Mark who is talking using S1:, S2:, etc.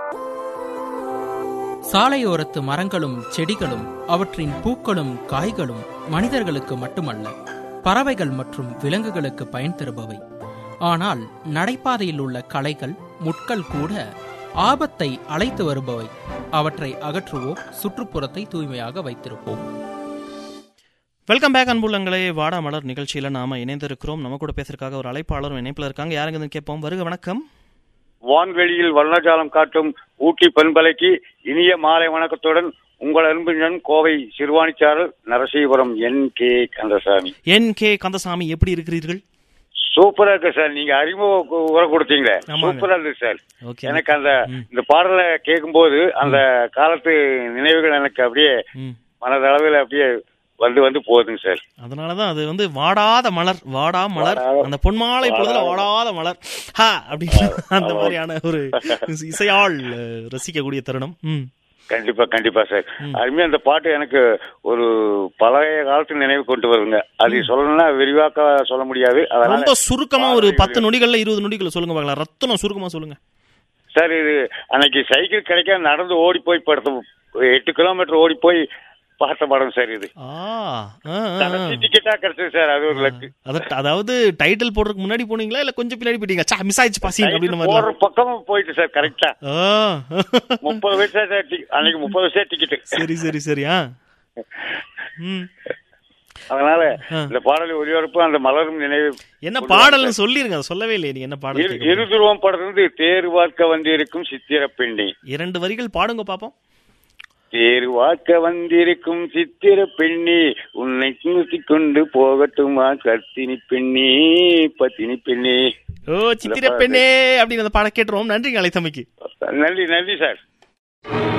S1: சாலையோரத்து மரங்களும் செடிகளும் அவற்றின் பூக்களும் காய்களும் மனிதர்களுக்கு மட்டுமல்ல பறவைகள் மற்றும் விலங்குகளுக்கு பயன் தருபவை ஆனால் நடைபாதையில் உள்ள களைகள் முட்கள் கூட ஆபத்தை அழைத்து வருபவை அவற்றை அகற்றுவோம் சுற்றுப்புறத்தை தூய்மையாக வைத்திருப்போம்
S2: வெல்கம் பேக் அன்புள்ளங்களே வாடா மலர் நிகழ்ச்சியில நாம இணைந்திருக்கிறோம் நம்ம கூட பேசுறதுக்காக ஒரு அழைப்பாளரும் இணைப்புல இருக்காங்க யாருங்க கேட்போம் வருக வணக்கம்
S3: வான்வெளியில் வர்ணஜாலம் காட்டும் ஊட்டி பண்பலைக்கு இனிய மாலை வணக்கத்துடன் உங்கள் அன்புடன் கோவை சிறுவாணிச்சாரல் Narasipuram N K Kandasamy
S2: N K Kandasamy எப்படி இருக்கிறீர்கள்
S3: சூப்பரா இருக்கு சார் நீங்க அறிமுக கு- உரம் கொடுத்தீங்களே
S2: ஆமாங்க.
S3: சூப்பரா இருக்கு சார்
S2: ஓகே
S3: எனக்கு அந்த
S2: ம்.
S3: இந்த பாடலை கேட்கும்போது அந்த காலத்து நினைவுகள் எனக்கு அப்படியே
S2: ம்
S3: மனதளவில் அப்படியே வந்து வந்து போகுதுங்க சார்
S2: அதனாலதான் அது வந்து வாடாத மலர் வாடா மலர்
S3: வாடாத-
S2: அந்த பொன்மாலை பொழுதுல வாடாத மலர் ஹா அப்படின்னு அந்த மாதிரியான ஒரு இசையால் அஹ், ரசிக்கக்கூடிய தருணம் ம்
S3: கண்டிப்பா கண்டிப்பா சார் அருமையா அந்த பாட்டு எனக்கு ஒரு பழைய காலத்து நினைவு கொண்டு வருங்க அது சொல்லணும்னா விரிவாக்க சொல்ல முடியாது அதனால
S2: ரொம்ப சுருக்கமா ஒரு பத்து நொடிகள்ல இருபது நொடிகள் சொல்லுங்க பார்க்கலாம் ரத்தனம் சுருக்கமா சொல்லுங்க
S3: சார் இது அன்னைக்கு சைக்கிள் கிடைக்க நடந்து ஓடி போய் படுத்த எட்டு கிலோமீட்டர் ஓடி போய் பார்த்த படம் சார் இது
S2: ஆ ஆ, ஆ,
S3: கடைசி
S2: ஆ.
S3: டிக்கெட்டா கிடைச்சது சார் அது ஒரு லக்கு
S2: அத- அதாவது டைட்டில் போடுறதுக்கு முன்னாடி போனீங்களா இல்ல கொஞ்சம் பின்னாடி போயிட்டீங்களா சா மிஸ் ஆயிடுச்சு பாசி அப்படின்னு
S3: போற
S2: மாதிரி
S3: பக்கமும் போயிட்டு சார் கரெக்டா முப்பது வயசா சார் டி- அன்னைக்கு முப்பது வயசா டிக்கெட்
S2: சரி சரி சரி ஆ ம்
S3: அதனால
S2: ஆ.
S3: இந்த பாடல் ஒளிபரப்பு அந்த மலரும் நினைவு
S2: என்ன பாடல்னு சொல்லிருங்க அதை சொல்லவே இல்லையே நீ என்ன பாடல்
S3: இரு-
S2: கேட்க
S3: இருதுருவம் படத்திலிருந்து தேர் வார்க்க வந்திருக்கும் சித்திர பெண்ணி
S2: இரண்டு வரிகள் பாடுங்க பாப்போம்
S3: தேர் வாக்க வந்திருக்கும் சித்திர பெண்ணி உன்னை நிறுத்தி கொண்டு போகட்டுமா கர்த்தினி பெண்ணி பத்தினி பெண்ணி
S2: ஓ சித்திர பெண்ணே அப்படின்னு அந்த பாடம் கேட்டுருவோம் நன்றிங்க அழைத்தமைக்கு
S3: நன்றி நன்றி சார்